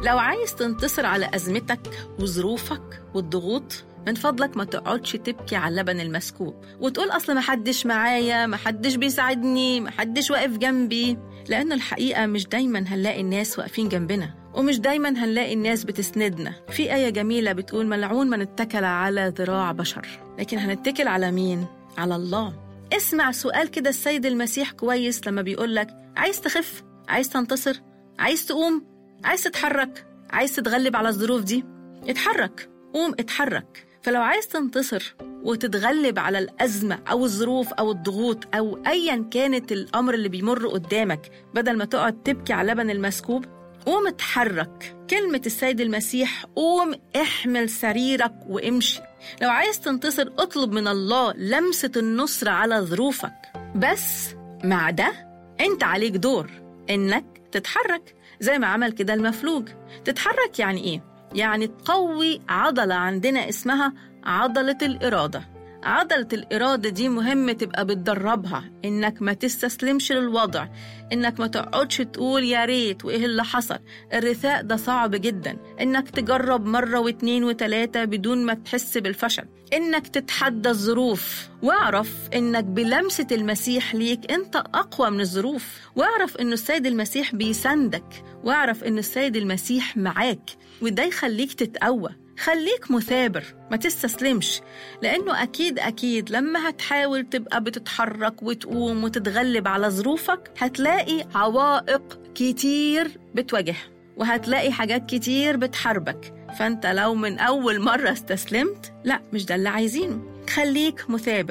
لو عايز تنتصر على أزمتك وظروفك والضغوط من فضلك ما تقعدش تبكي على اللبن المسكوب وتقول أصل ما حدش معايا ما حدش بيساعدني ما حدش واقف جنبي لأن الحقيقة مش دايما هنلاقي الناس واقفين جنبنا ومش دايما هنلاقي الناس بتسندنا في آية جميلة بتقول ملعون من اتكل على ذراع بشر لكن هنتكل على مين؟ على الله اسمع سؤال كده السيد المسيح كويس لما بيقولك عايز تخف عايز تنتصر عايز تقوم عايز تتحرك عايز تتغلب على الظروف دي اتحرك قوم اتحرك فلو عايز تنتصر وتتغلب على الأزمة أو الظروف أو الضغوط أو أيا كانت الأمر اللي بيمر قدامك بدل ما تقعد تبكي على اللبن المسكوب قوم اتحرك كلمة السيد المسيح قوم احمل سريرك وامشي لو عايز تنتصر اطلب من الله لمسة النصر على ظروفك بس مع ده انت عليك دور انك تتحرك زي ما عمل كده المفلوج تتحرك يعني ايه؟ يعني تقوي عضلة عندنا اسمها عضلة الإرادة عضلة الإرادة دي مهم تبقى بتدربها إنك ما تستسلمش للوضع إنك ما تقعدش تقول يا ريت وإيه اللي حصل الرثاء ده صعب جدا إنك تجرب مرة واتنين وتلاتة بدون ما تحس بالفشل إنك تتحدى الظروف واعرف إنك بلمسة المسيح ليك أنت أقوى من الظروف واعرف إنه السيد المسيح بيساندك واعرف إنه السيد المسيح معاك وده يخليك تتقوى خليك مثابر ما تستسلمش لأنه أكيد أكيد لما هتحاول تبقى بتتحرك وتقوم وتتغلب على ظروفك هتلاقي عوائق كتير بتواجهها وهتلاقي حاجات كتير بتحاربك فأنت لو من أول مرة استسلمت لا مش ده اللي عايزينه خليك مثابر